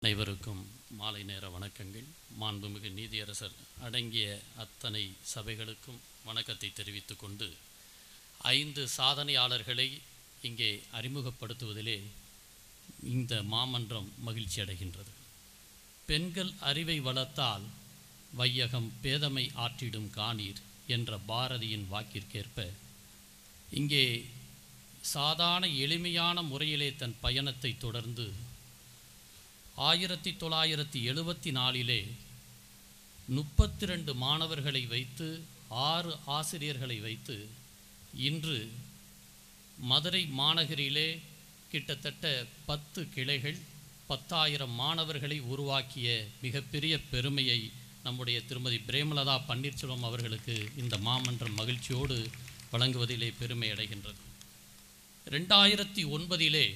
அனைவருக்கும் மாலை நேர வணக்கங்கள் மாண்புமிகு நீதியரசர் அடங்கிய அத்தனை சபைகளுக்கும் வணக்கத்தை தெரிவித்துக் கொண்டு ஐந்து சாதனையாளர்களை இங்கே அறிமுகப்படுத்துவதிலே இந்த மாமன்றம் மகிழ்ச்சி அடைகின்றது பெண்கள் அறிவை வளர்த்தால் வையகம் பேதமை ஆற்றிடும் காணீர் என்ற பாரதியின் வாக்கிற்கேற்ப இங்கே சாதாரண எளிமையான முறையிலே தன் பயணத்தை தொடர்ந்து ஆயிரத்தி தொள்ளாயிரத்தி எழுபத்தி நாலிலே முப்பத்தி ரெண்டு மாணவர்களை வைத்து ஆறு ஆசிரியர்களை வைத்து இன்று மதுரை மாநகரிலே கிட்டத்தட்ட பத்து கிளைகள் பத்தாயிரம் மாணவர்களை உருவாக்கிய மிகப்பெரிய பெருமையை நம்முடைய திருமதி பிரேமலதா பன்னீர்செல்வம் அவர்களுக்கு இந்த மாமன்றம் மகிழ்ச்சியோடு வழங்குவதிலே பெருமை அடைகின்றது ரெண்டாயிரத்தி ஒன்பதிலே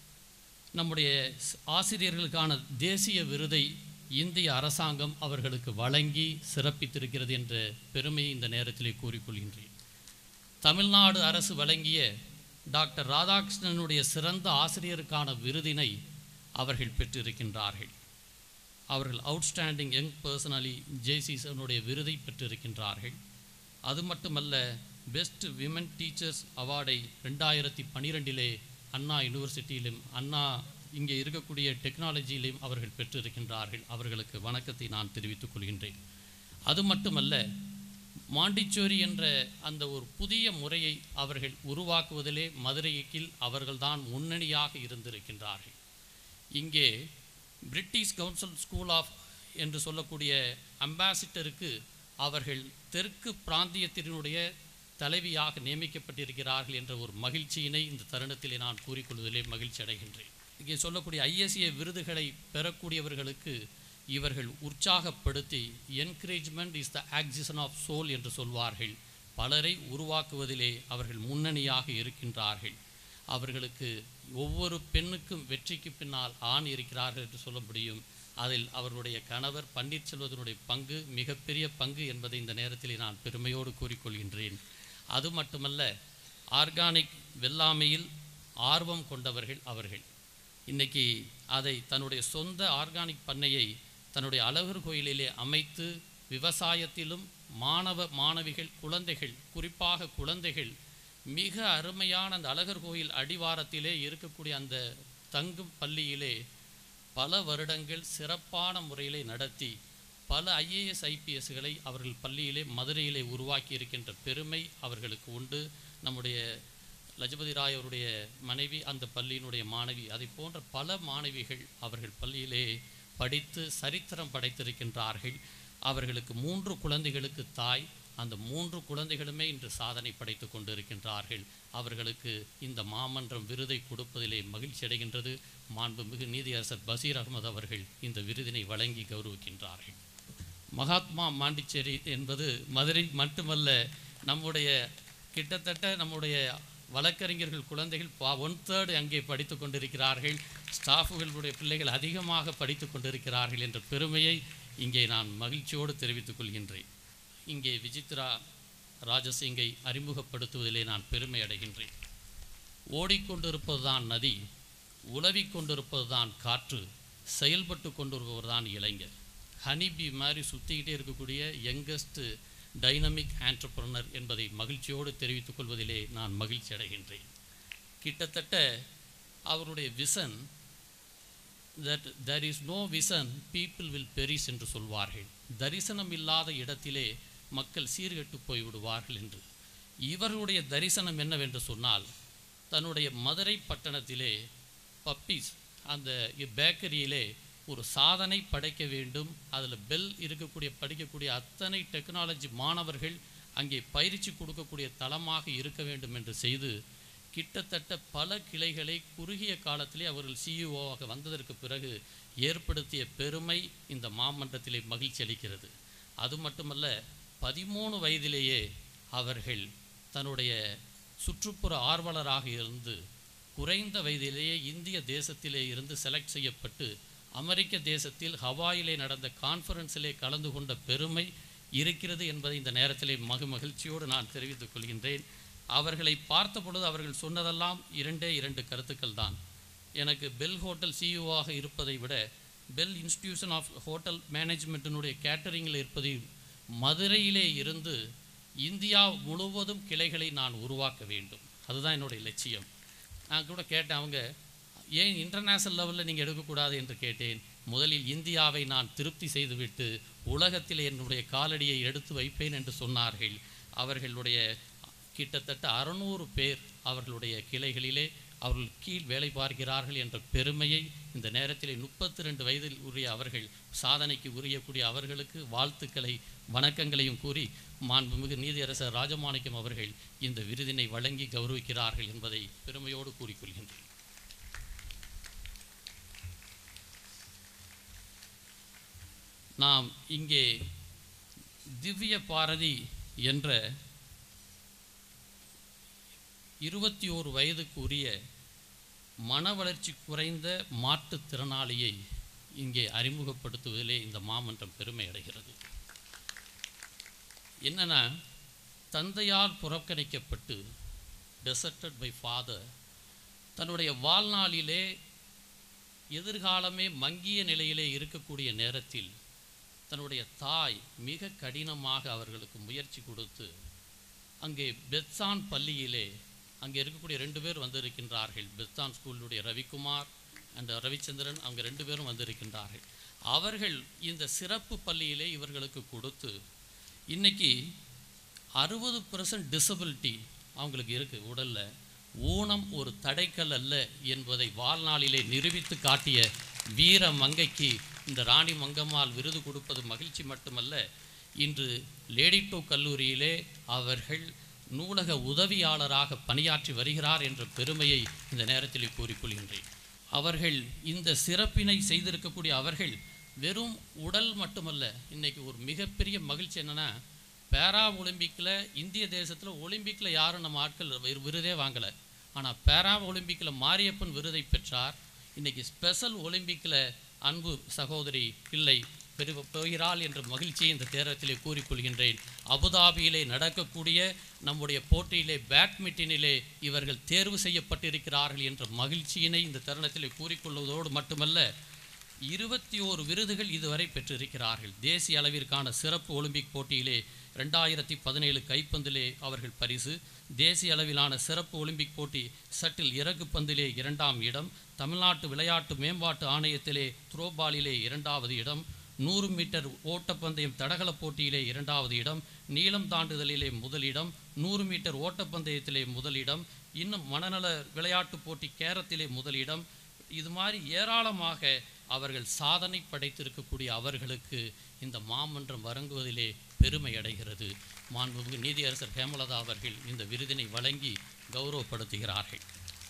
நம்முடைய ஸ்- ஆசிரியர்களுக்கான தேசிய விருதை இந்திய அரசாங்கம் அவர்களுக்கு வழங்கி சிறப்பித்திருக்கிறது என்ற பெருமையை இந்த நேரத்திலே கூறிக்கொள்கின்றேன் தமிழ்நாடு அரசு வழங்கிய டாக்டர் ராதாகிருஷ்ணனுடைய சிறந்த ஆசிரியருக்கான விருதினை அவர்கள் பெற்றிருக்கின்றார்கள் அவர்கள் அவுட்ஸ்டாண்டிங் யங் பர்சனலி ஜேசிசனுடைய விருதை பெற்றிருக்கின்றார்கள் அது மட்டுமல்ல பெஸ்ட் விமன் டீச்சர்ஸ் அவார்டை ரெண்டாயிரத்தி பன்னிரெண்டிலே அண்ணா யூனிவர்சிட்டியிலும் அண்ணா இங்கே இருக்கக்கூடிய டெக்னாலஜியிலும் அவர்கள் பெற்றிருக்கின்றார்கள் அவர்களுக்கு வணக்கத்தை நான் தெரிவித்துக் கொள்கின்றேன் அது மட்டுமல்ல மாண்டிச்சோரி என்ற அந்த ஒரு புதிய முறையை அவர்கள் உருவாக்குவதிலே மதுரையில் அவர்கள்தான் முன்னணியாக இருந்திருக்கின்றார்கள் இங்கே பிரிட்டிஷ் கவுன்சில் ஸ்கூல் ஆஃப் என்று சொல்லக்கூடிய அம்பாசிடருக்கு அவர்கள் தெற்கு பிராந்தியத்தினுடைய தலைவியாக நியமிக்கப்பட்டிருக்கிறார்கள் என்ற ஒரு மகிழ்ச்சியினை இந்த தருணத்திலே நான் கூறிக்கொள்வதிலே மகிழ்ச்சி அடைகின்றேன் இங்கே சொல்லக்கூடிய ஐஎஸ்ஏ விருதுகளை பெறக்கூடியவர்களுக்கு இவர்கள் உற்சாகப்படுத்தி encouragement is the oxygen of soul என்று சொல்வார்கள் பலரை உருவாக்குவதிலே அவர்கள் முன்னணியாக இருக்கின்றார்கள் அவர்களுக்கு ஒவ்வொரு பெண்ணுக்கும் வெற்றிக்கு பின்னால் ஆண் இருக்கிறார்கள் என்று சொல்ல முடியும் அதில் அவர்களுடைய கணவர் பன்னீர்செல்வதனுடைய பங்கு மிகப்பெரிய பங்கு என்பதை இந்த நேரத்தில் நான் பெருமையோடு கூறிக்கொள்கின்றேன் அது மட்டுமல்ல ஆர்கானிக் வெள்ளாமையில் ஆர்வம் கொண்டவர்கள் அவர்கள் இன்னைக்கு அதை தன்னுடைய சொந்த ஆர்கானிக் பண்ணையை தன்னுடைய அழகர் கோயிலிலே அமைத்து விவசாயத்திலும் மாணவ மாணவிகள் குழந்தைகள் குறிப்பாக குழந்தைகள் மிக அருமையான அந்த அழகர் கோயில் அடிவாரத்திலே இருக்கக்கூடிய அந்த தங்கும் பள்ளியிலே பல வருடங்கள் சிறப்பான முறையிலே நடத்தி பல ஐஏஎஸ் ஐபிஎஸ்களை அவர்கள் பள்ளியிலே மதுரையிலே உருவாக்கி இருக்கின்ற பெருமை அவர்களுக்கு உண்டு நம்முடைய லஜபதி ராய் அவருடைய மனைவி அந்த பள்ளியினுடைய மாணவி அதை போன்ற பல மாணவிகள் அவர்கள் பள்ளியிலே படித்து சரித்திரம் படைத்திருக்கின்றார்கள் அவர்களுக்கு மூன்று குழந்தைகளுக்கு தாய் அந்த மூன்று குழந்தைகளுமே இன்று சாதனை படைத்து கொண்டிருக்கின்றார்கள் அவர்களுக்கு இந்த மாமன்றம் விருதை கொடுப்பதிலே மகிழ்ச்சி அடைகின்றது மாண்புமிகு நீதியரசர் பசீர் அகமது அவர்கள் இந்த விருதினை வழங்கி கௌரவிக்கின்றார்கள் மகாத்மா மாண்டிச்சேரி என்பது மதுரை மட்டுமல்ல நம்முடைய கிட்டத்தட்ட நம்முடைய வழக்கறிஞர்கள் குழந்தைகள் பா ஒன் தேர்டு அங்கே படித்து கொண்டிருக்கிறார்கள் ஸ்டாஃபுகளுடைய பிள்ளைகள் அதிகமாக படித்து கொண்டிருக்கிறார்கள் என்ற பெருமையை இங்கே நான் மகிழ்ச்சியோடு தெரிவித்துக் கொள்கின்றேன் இங்கே விசித்ரா ராஜசிங்கை அறிமுகப்படுத்துவதிலே நான் பெருமை அடைகின்றேன் ஓடிக்கொண்டிருப்பதுதான் நதி உலவிக் கொண்டிருப்பதுதான் காற்று செயல்பட்டு கொண்டிருப்பவர்தான் இளைஞர் ஹனிபி மாதிரி சுற்றிக்கிட்டே இருக்கக்கூடிய யங்கஸ்ட் டைனமிக் ஆண்டர்பிரனர் என்பதை மகிழ்ச்சியோடு தெரிவித்துக் கொள்வதிலே நான் மகிழ்ச்சி அடைகின்றேன் கிட்டத்தட்ட அவருடைய vision that there is no vision people will perish என்று சொல்வார்கள் தரிசனம் இல்லாத இடத்திலே மக்கள் சீர்கெட்டு போய் விடுவார்கள் என்று இவர்களுடைய தரிசனம் என்னவென்று சொன்னால் தன்னுடைய மதுரை பட்டணத்திலே பப்பீஸ் அந்த பேக்கரியிலே ஒரு சாதனை படைக்க வேண்டும் அதில் பெல் இருக்கக்கூடிய படிக்கக்கூடிய அத்தனை டெக்னாலஜி மாணவர்கள் அங்கே பயிற்சி கொடுக்கக்கூடிய தளமாக இருக்க வேண்டும் என்று செய்து கிட்டத்தட்ட பல கிளைகளை குறுகிய காலத்திலே அவர்கள் சிஇஓவாக வந்ததற்கு பிறகு ஏற்படுத்திய பெருமை இந்த மாமன்றத்திலே மகிழ்ச்சி அளிக்கிறது அது மட்டுமல்ல பதிமூணு வயதிலேயே அவர்கள் தன்னுடைய சுற்றுப்புற ஆர்வலராக இருந்து குறைந்த வயதிலேயே இந்திய தேசத்திலே இருந்து செலக்ட் செய்யப்பட்டு அமெரிக்க தேசத்தில் ஹவாயிலே நடந்த கான்ஃபரன்ஸிலே கலந்து கொண்ட பெருமை இருக்கிறது என்பதை இந்த நேரத்திலே மகு மகிழ்ச்சியோடு நான் தெரிவித்துக் கொள்கின்றேன் அவர்களை பார்த்த பொழுது அவர்கள் சொன்னதெல்லாம் இரண்டே இரண்டு கருத்துக்கள் தான் எனக்கு பெல் ஹோட்டல் சிஇஓவாக இருப்பதை விட பெல் இன்ஸ்டிடியூஷன் ஆஃப் ஹோட்டல் மேனேஜ்மெண்ட்டினுடைய கேட்டரிங்கில் இருப்பது மதுரையிலே இருந்து இந்தியா முழுவதும் கிளைகளை நான் உருவாக்க வேண்டும் அதுதான் என்னுடைய லட்சியம் நான் கூட கேட்டேன் அவங்க ஏன் இன்டர்நேஷனல் லெவலில் நீங்கள் எடுக்கக்கூடாது என்று கேட்டேன் முதலில் இந்தியாவை நான் திருப்தி செய்துவிட்டு உலகத்தில் என்னுடைய காலடியை எடுத்து வைப்பேன் என்று சொன்னார்கள் அவர்களுடைய கிட்டத்தட்ட அறுநூறு பேர் அவர்களுடைய கிளைகளிலே அவர்கள் கீழ் வேலை பார்க்கிறார்கள் என்ற பெருமையை இந்த நேரத்தில் முப்பத்தி ரெண்டு வயதில் உரிய அவர்கள் சாதனைக்கு உரியக்கூடிய அவர்களுக்கு வாழ்த்துக்களை வணக்கங்களையும் கூறி மாண்புமிகு நீதியரசர் ராஜமாணிக்கம் அவர்கள் இந்த விருதினை வழங்கி கௌரவிக்கிறார்கள் என்பதை பெருமையோடு கூறிக்கொள்கின்றேன் நாம் இங்கே திவ்ய பாரதி என்ற இருபத்தி ஓரு வயதுக்கு உரிய மன வளர்ச்சி குறைந்த மாற்றுத்திறனாளியை இங்கே அறிமுகப்படுத்துவதிலே இந்த மாமன்றம் பெருமை அடைகிறது என்னன்னா தந்தையால் புறக்கணிக்கப்பட்டு டெசர்டட் பை ஃபாதர் தன்னுடைய வாழ்நாளிலே எதிர்காலமே மங்கிய நிலையிலே இருக்கக்கூடிய நேரத்தில் தன்னுடைய தாய் மிக கடினமாக அவர்களுக்கு முயற்சி கொடுத்து அங்கே பெத்சான் பள்ளியிலே அங்கே இருக்கக்கூடிய ரெண்டு பேர் வந்திருக்கின்றார்கள் பெத்தான் ஸ்கூலுடைய ரவிக்குமார் அண்ட் ரவிச்சந்திரன் அவங்க ரெண்டு பேரும் வந்திருக்கின்றார்கள் அவர்கள் இந்த சிறப்பு பள்ளியிலே இவர்களுக்கு கொடுத்து இன்னைக்கு அறுபது பர்சன்ட் டிசபிலிட்டி அவங்களுக்கு இருக்குது உடலில் ஊனம் ஒரு தடைக்கல் அல்ல என்பதை வாழ்நாளிலே நிரூபித்து காட்டிய வீர மங்கைக்கு இந்த ராணி மங்கம்மாள் விருது கொடுப்பது மகிழ்ச்சி மட்டுமல்ல இன்று லேடிட்டோ கல்லூரியிலே அவர்கள் நூலக உதவியாளராக பணியாற்றி வருகிறார் என்ற பெருமையை இந்த நேரத்தில் கூறிக்கொள்கின்றேன் அவர்கள் இந்த சிறப்பினை செய்திருக்கக்கூடிய அவர்கள் வெறும் உடல் மட்டுமல்ல இன்னைக்கு ஒரு மிகப்பெரிய மகிழ்ச்சி என்னன்னா பேரா ஒலிம்பிக்கில் இந்திய தேசத்தில் ஒலிம்பிக்கில் யாரும் நம்ம ஆட்கள் விரு- விருதே வாங்கலை ஆனால் பேரா ஒலிம்பிக்கில் மாரியப்பன் விருதை பெற்றார் இன்னைக்கு ஸ்பெஷல் ஒலிம்பிக்கில் அன்பு சகோதரி பிள்ளை பெரு போகிறாள் என்ற மகிழ்ச்சியை இந்த தேரத்திலே கூறிக்கொள்கின்றேன் அபுதாபியிலே நடக்கக்கூடிய நம்முடைய போட்டியிலே பேட்மிண்டனிலே இவர்கள் தேர்வு செய்யப்பட்டிருக்கிறார்கள் என்ற மகிழ்ச்சியினை இந்த தருணத்திலே கூறிக்கொள்வதோடு மட்டுமல்ல இருபத்தி ஓரு விருதுகள் இதுவரை பெற்றிருக்கிறார்கள் தேசிய அளவிற்கான சிறப்பு ஒலிம்பிக் போட்டியிலே ரெண்டாயிரத்தி பதினேழு கைப்பந்திலே அவர்கள் பரிசு தேசிய அளவிலான சிறப்பு ஒலிம்பிக் போட்டி சட்டில் இறகு பந்திலே இரண்டாம் இடம் தமிழ்நாட்டு விளையாட்டு மேம்பாட்டு ஆணையத்திலே த்ரோபாலிலே இரண்டாவது இடம் நூறு மீட்டர் ஓட்டப்பந்தயம் தடகள போட்டியிலே இரண்டாவது இடம் நீளம் தாண்டுதலிலே முதலிடம் நூறு மீட்டர் ஓட்டப்பந்தயத்திலே முதலிடம் இன்னும் மனநல விளையாட்டுப் போட்டி கேரத்திலே முதலிடம் இது மாதிரி ஏராளமாக அவர்கள் சாதனை படைத்திருக்கக்கூடிய அவர்களுக்கு இந்த மாமன்றம் வழங்குவதிலே பெருமை அடைகிறது மாண்புமிகு நீதியரசர் ஹேமலதா அவர்கள் இந்த விருதினை வழங்கி கௌரவப்படுத்துகிறார்கள்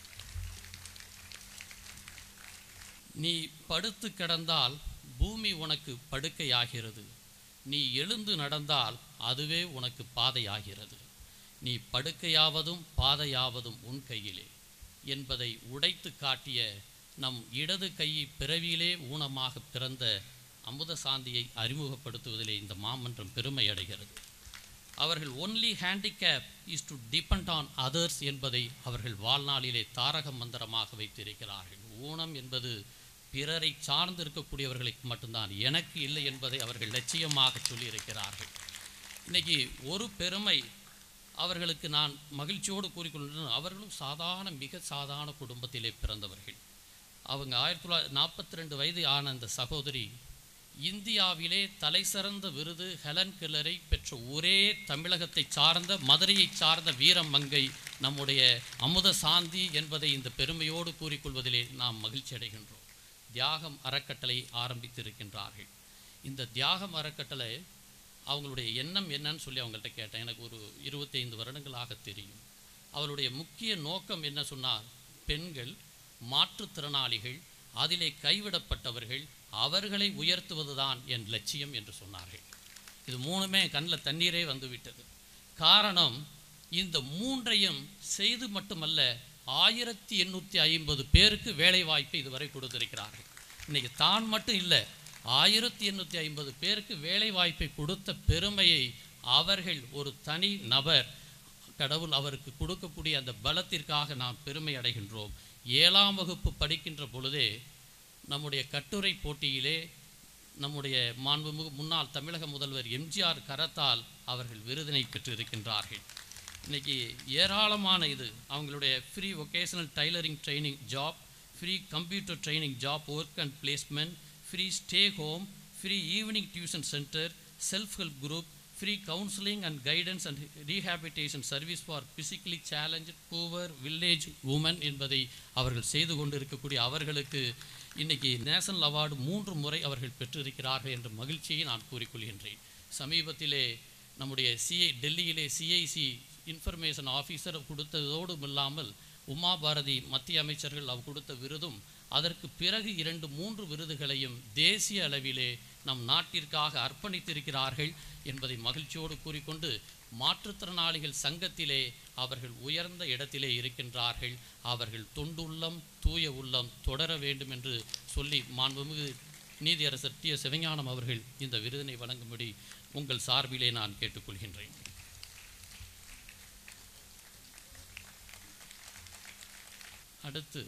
நீ படுத்து கிடந்தால் பூமி உனக்கு படுக்கையாகிறது நீ எழுந்து நடந்தால் அதுவே உனக்கு பாதையாகிறது நீ படுக்கையாவதும் பாதையாவதும் உன் கையிலே என்பதை உடைத்து காட்டிய நம் இடது கையை பிறவியிலே ஊனமாக பிறந்த அமுத சாந்தியை அறிமுகப்படுத்துவதிலே இந்த மாமன்றம் பெருமை அடைகிறது அவர்கள் only handicap is to depend on others என்பதை அவர்கள் வாழ்நாளிலே தாரக மந்திரமாக வைத்திருக்கிறார்கள் ஊனம் என்பது பிறரை சார்ந்து இருக்கக்கூடியவர்களுக்கு மட்டும்தான் எனக்கு இல்லை என்பதை அவர்கள் லட்சியமாக சொல்லியிருக்கிறார்கள் இன்னைக்கு ஒரு பெருமை அவர்களுக்கு நான் மகிழ்ச்சியோடு கூறிக்கொள்கிறேன் அவர்களும் சாதாரண மிக சாதாரண குடும்பத்திலே பிறந்தவர்கள் அவங்க ஆயிரத்தி தொள்ளாயிரத்தி நாற்பத்தி ரெண்டு வயது ஆன அந்த சகோதரி இந்தியாவிலே தலை சிறந்த விருது ஹெலன் கெல்லரை பெற்ற ஒரே தமிழகத்தை சார்ந்த மதுரையை சார்ந்த வீரமங்கை நம்முடைய அமுத சாந்தி என்பதை இந்த பெருமையோடு கூறிக்கொள்வதிலே நாம் மகிழ்ச்சி அடைகின்றோம் தியாகம் அறக்கட்டளை ஆரம்பித்திருக்கின்றார்கள் இந்த தியாகம் அறக்கட்டளை அவங்களுடைய எண்ணம் என்னன்னு சொல்லி அவங்கள்ட்ட கேட்டேன் எனக்கு ஒரு இருபத்தைந்து வருடங்களாக தெரியும் அவருடைய முக்கிய நோக்கம் என்ன சொன்னால் பெண்கள் மாற்றுத்திறனாளிகள் அதிலே கைவிடப்பட்டவர்கள் அவர்களை உயர்த்துவதுதான் என் லட்சியம் என்று சொன்னார்கள் இது மூணுமே கண்ணில் தண்ணீரே வந்து விட்டது காரணம் இந்த மூன்றையும் செய்து மட்டுமல்ல ஆயிரத்தி எண்ணூற்றி ஐம்பது பேருக்கு வேலை வாய்ப்பு இதுவரை கொடுத்திருக்கிறார்கள் இன்னைக்கு தான் மட்டும் இல்லை ஆயிரத்தி எண்ணூற்றி ஐம்பது பேருக்கு வேலை வாய்ப்பை கொடுத்த பெருமையை அவர்கள் ஒரு தனி நபர் கடவுள் அவருக்கு கொடுக்கக்கூடிய அந்த பலத்திற்காக நாம் பெருமை அடைகின்றோம் ஏழாம் வகுப்பு படிக்கின்ற பொழுதே நம்முடைய கட்டுரை போட்டியிலே நம்முடைய மாண்புமிகு முன்னாள் தமிழக முதல்வர் எம்ஜிஆர் கரத்தால் அவர்கள் விருதினை பெற்றிருக்கின்றார்கள் இன்னைக்கு ஏராளமான இது அவங்களுடைய free vocational tailoring training job free computer training job work and placement free stay home free evening tuition centre self help group free counselling and guidance and rehabilitation service for physically challenge poor village women என்பதை அவர்கள் செய்து கொண்டு இருக்கக்கூடிய அவர்களுக்கு இன்னைக்கு national award மூன்று முறை அவர்கள் பெற்றிருக்கிறார்கள் என்ற மகிழ்ச்சியை நான் கூறிக்கொள்கின்றேன் சமீபத்திலே நம்முடைய சிஐ டெல்லியிலே சிஐசி இன்ஃபர்மேஷன் ஆஃபீஸர் கொடுத்ததோடு இல்லாமல் உமா பாரதி மத்திய அமைச்சர்கள் அவர் கொடுத்த விருதும் அதற்கு பிறகு இரண்டு மூன்று விருதுகளையும் தேசிய அளவிலே நம் நாட்டிற்காக அர்ப்பணித்திருக்கிறார்கள் என்பதை மகிழ்ச்சியோடு கூறிக்கொண்டு மாற்றுத்திறனாளிகள் சங்கத்திலே அவர்கள் உயர்ந்த இடத்திலே இருக்கின்றார்கள் அவர்கள் தொண்டுள்ளம் தூய உள்ளம் தொடர வேண்டும் என்று சொல்லி மாண்புமிகு நீதியரசர் டி எஸ் சிவஞானம் அவர்கள் இந்த விருதினை வழங்கும்படி உங்கள் சார்பிலே நான் கேட்டுக்கொள்கின்றேன் அடுத்து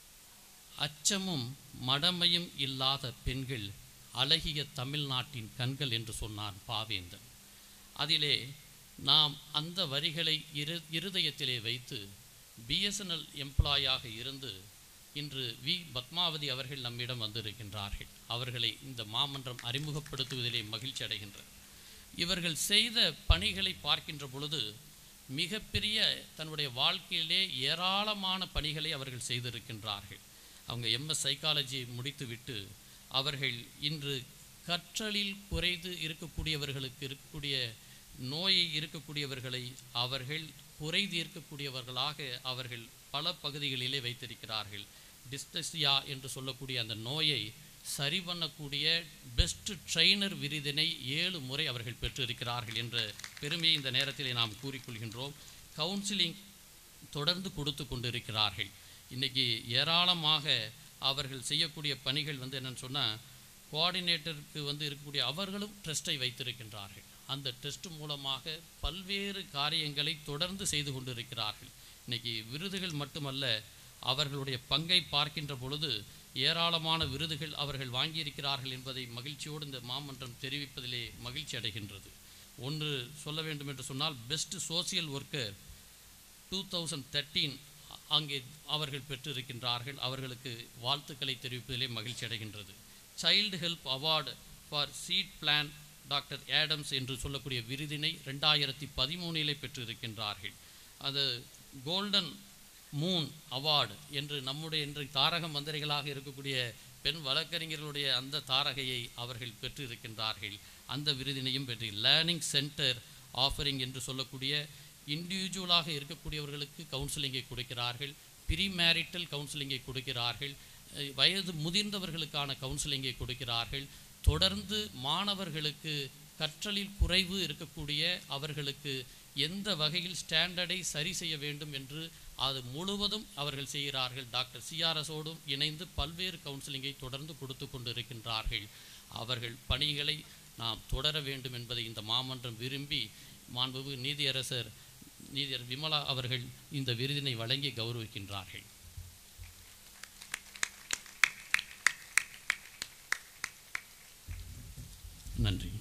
அச்சமும் மடமையும் இல்லாத பெண்கள் அழகிய தமிழ்நாட்டின் கண்கள் என்று சொன்னான் பாவேந்தன் அதிலே நாம் அந்த வரிகளை இரு இருதயத்திலே வைத்து பிஎஸ்என்எல் எம்ப்ளாயாக இருந்து இன்று வி பத்மாவதி அவர்கள் நம்மிடம் வந்திருக்கின்றார்கள் அவர்களை இந்த மாமன்றம் அறிமுகப்படுத்துவதிலே மகிழ்ச்சி அடைகின்றது இவர்கள் செய்த பணிகளை பார்க்கின்ற பொழுது மிகப்பெரிய தன்னுடைய வாழ்க்கையிலே ஏராளமான பணிகளை அவர்கள் செய்திருக்கின்றார்கள் அவங்க எம்எஸ் சைக்காலஜி முடித்துவிட்டு அவர்கள் இன்று கற்றலில் குறைந்து இருக்கக்கூடியவர்களுக்கு இருக்கக்கூடிய நோயை இருக்கக்கூடியவர்களை அவர்கள் குறை தீர்க்கக்கூடியவர்களாக அவர்கள் பல பகுதிகளிலே வைத்திருக்கிறார்கள் டிஸ்டசியா என்று சொல்லக்கூடிய அந்த நோயை சரி பண்ணக்கூடிய பெஸ்ட் ட்ரெய்னர் விருதினை ஏழு முறை அவர்கள் பெற்றிருக்கிறார்கள் என்ற பெருமையை இந்த நேரத்திலே நாம் கூறிக்கொள்கின்றோம் கவுன்சிலிங் தொடர்ந்து கொடுத்து கொண்டிருக்கிறார்கள் இன்றைக்கி ஏராளமாக அவர்கள் செய்யக்கூடிய பணிகள் வந்து என்னென்னு சொன்னால் கோஆர்டினேட்டருக்கு வந்து இருக்கக்கூடிய அவர்களும் ட்ரஸ்ட்டை வைத்திருக்கின்றார்கள் அந்த டெஸ்ட் மூலமாக பல்வேறு காரியங்களை தொடர்ந்து செய்து கொண்டிருக்கிறார்கள் இன்றைக்கி விருதுகள் மட்டுமல்ல அவர்களுடைய பங்கை பார்க்கின்ற பொழுது ஏராளமான விருதுகள் அவர்கள் வாங்கியிருக்கிறார்கள் என்பதை மகிழ்ச்சியோடு இந்த மாமன்றம் தெரிவிப்பதிலே மகிழ்ச்சி அடைகின்றது ஒன்று சொல்ல வேண்டும் என்று சொன்னால் best social worker two thousand thirteen அங்கே அவர்கள் பெற்றிருக்கின்றார்கள் அவர்களுக்கு வாழ்த்துக்களை தெரிவிப்பதிலே மகிழ்ச்சி அடைகின்றது child help award for seed plan doctor Adams என்று சொல்லக்கூடிய விருதினை ரெண்டாயிரத்தி பதிமூணிலே பெற்றிருக்கின்றார்கள் அது கோல்டன் மூன் அவார்டு என்று நம்முடைய இன்று தாரக மந்திரிகளாக இருக்கக்கூடிய பெண் வழக்கறிஞர்களுடைய அந்த தாரகையை அவர்கள் பெற்றிருக்கின்றார்கள் அந்த விருதினையும் பெற்று லேர்னிங் சென்டர் ஆஃபரிங் என்று சொல்லக்கூடிய இண்டிவிஜுவலாக இருக்கக்கூடியவர்களுக்கு கவுன்சிலிங்கை கொடுக்கிறார்கள் ப்ரீ மேரிட்டல் கவுன்சிலிங்கை கொடுக்கிறார்கள் அஹ் வயது முதிர்ந்தவர்களுக்கான கவுன்சிலிங்கை கொடுக்கிறார்கள் தொடர்ந்து மாணவர்களுக்கு கற்றலில் குறைவு இருக்கக்கூடிய அவர்களுக்கு எந்த வகையில் ஸ்டாண்டர்டை சரி செய்ய வேண்டும் என்று அது முழுவதும் அவர்கள் செய்கிறார்கள் டாக்டர் சிஆர்எஸோடும் இணைந்து பல்வேறு கவுன்சிலிங்கை தொடர்ந்து கொடுத்து கொண்டு இருக்கின்றார்கள் அவர்கள் பணிகளை நாம் தொடர வேண்டும் என்பதை இந்த மாமன்றம் விரும்பி மாண்புமிகு நீதியரசர் நீதியர் விமலா அவர்கள் இந்த விருதினை வழங்கி கௌரவிக்கின்றார்கள் நன்றி